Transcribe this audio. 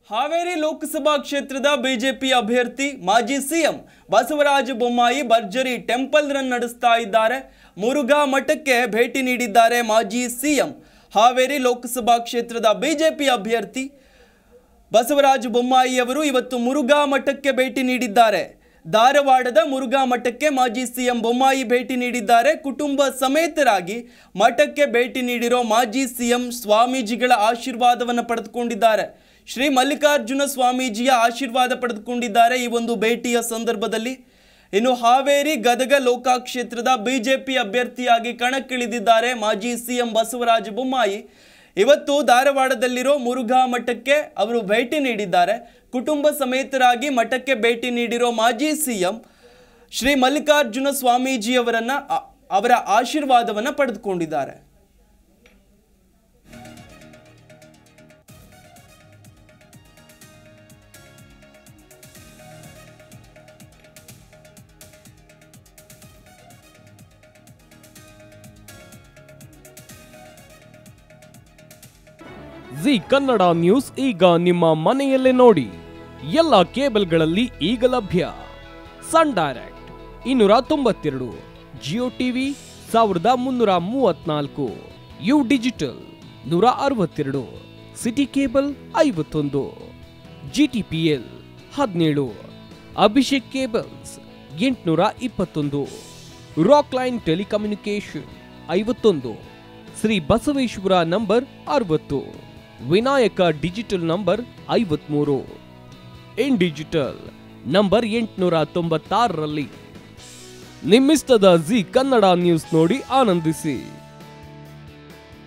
ಹಾವೇರಿ ಲೋಕಸಭಾ ಕ್ಷೇತ್ರದ ಬಿಜೆಪಿ ಅಭ್ಯರ್ಥಿ ಮಾಜಿ ಸಿಎಂ ಬಸವರಾಜ ಬೊಮ್ಮಾಯಿ ಭರ್ಜರಿ ಟೆಂಪಲ್ ರನ್ ನಡೆಸ್ತಾ ಇದ್ದಾರೆ ಮುರುಘಾ ಮಠಕ್ಕೆ ಭೇಟಿ ನೀಡಿದ್ದಾರೆ ಮಾಜಿ ಸಿಎಂ ಹಾವೇರಿ ಲೋಕಸಭಾ ಕ್ಷೇತ್ರದ ಬಿಜೆಪಿ ಅಭ್ಯರ್ಥಿ ಬಸವರಾಜ ಬೊಮ್ಮಾಯಿ ಅವರು ಇವತ್ತು ಮುರುಘಾ ಮಠಕ್ಕೆ ಭೇಟಿ ನೀಡಿದ್ದಾರೆ ಧಾರವಾಡದ ಮುರುಘಾ ಮಠಕ್ಕೆ ಮಾಜಿ ಸಿಎಂ ಬೊಮ್ಮಾಯಿ ಭೇಟಿ ನೀಡಿದ್ದಾರೆ ಕುಟುಂಬ ಸಮೇತರಾಗಿ ಮಠಕ್ಕೆ ಭೇಟಿ ನೀಡಿರೋ ಮಾಜಿ ಸಿಎಂ ಸ್ವಾಮೀಜಿಗಳ ಆಶೀರ್ವಾದವನ್ನು ಪಡೆದುಕೊಂಡಿದ್ದಾರೆ ಶ್ರೀ ಮಲ್ಲಿಕಾರ್ಜುನ ಸ್ವಾಮೀಜಿಯ ಆಶೀರ್ವಾದ ಪಡೆದುಕೊಂಡಿದ್ದಾರೆ ಈ ಒಂದು ಭೇಟಿಯ ಸಂದರ್ಭದಲ್ಲಿ ಇನ್ನು ಹಾವೇರಿ ಗದಗ ಲೋಕಕ್ಷೇತ್ರದ ಬಿಜೆಪಿ ಅಭ್ಯರ್ಥಿಯಾಗಿ ಕಣಕ್ಕಿಳಿದಿದ್ದಾರೆ ಮಾಜಿ ಸಿಎಂ ಬಸವರಾಜ ಬೊಮ್ಮಾಯಿ ಇವತ್ತು ಧಾರವಾಡದಲ್ಲಿರೋ ಮುರುಘಾ ಮಠಕ್ಕೆ ಅವರು ಭೇಟಿ ನೀಡಿದ್ದಾರೆ ಕುಟುಂಬ ಸಮೇತರಾಗಿ ಮಠಕ್ಕೆ ಭೇಟಿ ನೀಡಿರೋ ಮಾಜಿ ಸಿಎಂ ಶ್ರೀ ಮಲ್ಲಿಕಾರ್ಜುನ ಸ್ವಾಮೀಜಿಯವರನ್ನ ಅ- ಅವರ ಆಶೀರ್ವಾದವನ್ನ ಪಡೆದುಕೊಂಡಿದ್ದಾರೆ ಜಿ ಕನ್ನಡ ನ್ಯೂಸ್ ಈಗ ನಿಮ್ಮ ಮನೆಯಲ್ಲೇ ನೋಡಿ ಎಲ್ಲ ಕೇಬಲ್ಗಳಲ್ಲಿ ಈಗ ಲಭ್ಯ ಸನ್ ಡೈರೆಕ್ಟ್ ಇನ್ನೂರ ತೊಂಬತ್ತೆರಡು ಜಿಯೋ ಟಿವಿ ಸಾವಿರದ ಮುನ್ನೂರ ಮೂವತ್ನಾಲ್ಕು ಯು ಡಿಜಿಟಲ್ ನೂರ ಅರವತ್ತೆರಡು ಸಿಟಿ ಕೇಬಲ್ ಐವತ್ತೊಂದು ಜಿ ಟಿ ಪಿ ಎಲ್ ಹದಿನೇಳು ಅಭಿಷೇಕ್ ಕೇಬಲ್ಸ್ ಎಂಟುನೂರ ಇಪ್ಪತ್ತೊಂದು ರಾಕ್ ಲೈನ್ ಟೆಲಿಕಮ್ಯುನಿಕೇಶನ್ ಐವತ್ತೊಂದು ಶ್ರೀ ಬಸವೇಶ್ವರ ನಂಬರ್ ಅರವತ್ತು ವಿನಾಯಕ ಡಿಜಿಟಲ್ ನಂಬರ್ ಐವತ್ಮೂರು ಇನ್ ಡಿಜಿಟಲ್ ನಂಬರ್ ಎಂಟುನೂರ ತೊಂಬತ್ತಾರರಲ್ಲಿ ನಿಮ್ಮಿಸ್ತದ ಜಿ ಕನ್ನಡ ನ್ಯೂಸ್ ನೋಡಿ ಆನಂದಿಸಿ